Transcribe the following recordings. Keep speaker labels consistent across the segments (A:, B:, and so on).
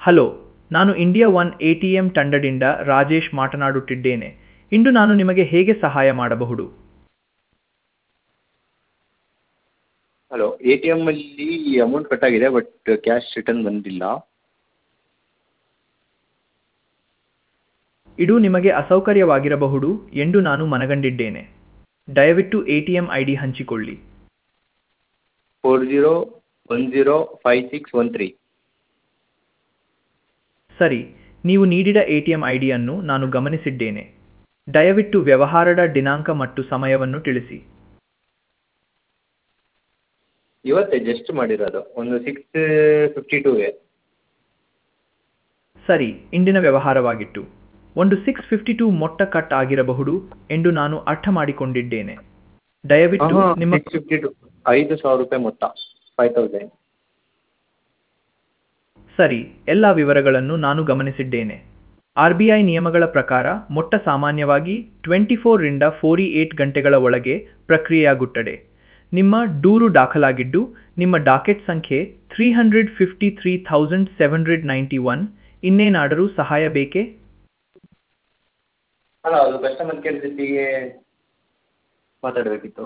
A: hello ನಾನು India one A T M ತಂಡದಿಂದ ರಾಜೇಶ್ ಮಾತನಾಡುತ್ತಿದ್ದೇನೆ ಇಂದು ನಾನು ನಿಮಗೆ ಹೇಗೆ ಸಹಾಯ ಮಾಡಬಹುದು
B: ಹಲೋ ಎ ಟಿ ಎಮ್ಮಲ್ಲಿ ಅಮೌಂಟ್ ಕಟ್ಟಾಗಿದೆ ಬಟ್ ಕ್ಯಾಶ್ ರಿಟರ್ನ್ ಬಂದಿಲ್ಲ
A: ಇದು ನಿಮಗೆ ಅಸೌಕರ್ಯವಾಗಿರಬಹುದು ಎಂದು ನಾನು ಮನಗಂಡಿದ್ದೇನೆ ದಯವಿಟ್ಟು A T M I D ಹಂಚಿಕೊಳ್ಳಿ
B: four zero one zero five six one three
A: ಸರಿ ನೀವು ನೀಡಿದ ಎ ಟಿ ಎಂ ಐ ಡಿಯನ್ನು ನಾನು ಗಮನಿಸಿದ್ದೇನೆ ದಯವಿಟ್ಟು ವ್ಯವಹಾರದ ದಿನಾಂಕ ಮತ್ತು ಸಮಯವನ್ನು ತಿಳಿಸಿ
B: ಇವತ್ತೇ ಜಸ್ಟ್ ಮಾಡಿರೋದು ಒಂದು ಸಿಕ್ಸ್ ಫಿಫ್ಟಿ ಟೂಗೆ
A: ಸರಿ ಇಂದಿನ ವ್ಯವಹಾರವಾಗಿತ್ತು ಒಂದು ಸಿಕ್ಸ್ ಫಿಫ್ಟಿ ಟೂ ಮೊಟ್ಟ ಕಟ್ ಆಗಿರಬಹುದು ಎಂದು ನಾನು ಅರ್ಥ ಮಾಡಿಕೊಂಡಿದ್ದೇನೆ ದಯವಿಟ್ಟು ನಿಮ್ಮ
B: ಸಿಕ್ಸ್ ಫಿಫ್ಟಿ ಟು ಐದು ಸಾವಿರ ರೂಪಾಯಿ ಮೊತ್ತ ಫೈವ್ ತೌಸಂಡ್
A: ಸರಿ ಎಲ್ಲ ವಿವರಗಳನ್ನು ನಾನು ಗಮನಿಸಿದ್ದೇನೆ ಆರ್ ಬಿ ಐ ನಿಯಮಗಳ ಪ್ರಕಾರ ಮೊಟ್ಟ ಸಾಮಾನ್ಯವಾಗಿ ಟ್ವೆಂಟಿ ಫೋರ್ರಿಂದ ಫೋರ್ಟಿ ಏಟ್ ಗಂಟೆಗಳ ಒಳಗೆ ಪ್ರಕ್ರಿಯೆಯಾಗುತ್ತದೆ ನಿಮ್ಮ ದೂರು ದಾಖಲಾಗಿದ್ದು ನಿಮ್ಮ ಡಾಕೆಟ್ ಸಂಖ್ಯೆ three hundred fifty three thousand seven hundred ninety one ಇನ್ನೇನಾದರೂ ಸಹಾಯ ಬೇಕೇ
B: ಅಲ್ಲ ಅದು ಕಸ್ಟಮರ್ ಕೇರ್ ಜೊತೆಗೆ ಮಾತಾಡಬೇಕಿತ್ತು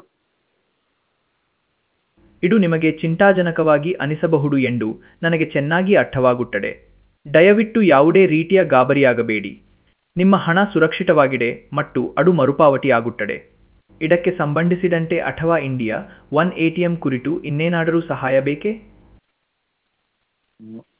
A: ಇದು ನಿಮಗೆ ಚಿಂತಾಜನಕವಾಗಿ ಅನಿಸಬಹುದು ಎಂದು ನನಗೆ ಚೆನ್ನಾಗಿ ಅರ್ಥವಾಗುತ್ತದೆ ದಯವಿಟ್ಟು ಯಾವುದೇ ರೀತಿಯ ಗಾಬರಿಯಾಗಬೇಡಿ ನಿಮ್ಮ ಹಣ ಸುರಕ್ಷಿತವಾಗಿದೆ ಮತ್ತು ಅದು ಮರುಪಾವತಿಯಾಗುತ್ತದೆ ಇದಕ್ಕೆ ಸಂಬಂಧಿಸಿದಂತೆ ಅಥವಾ India one A T M ಕುರಿತು ಇನ್ನೇನಾದರೂ ಸಹಾಯ ಬೇಕೇ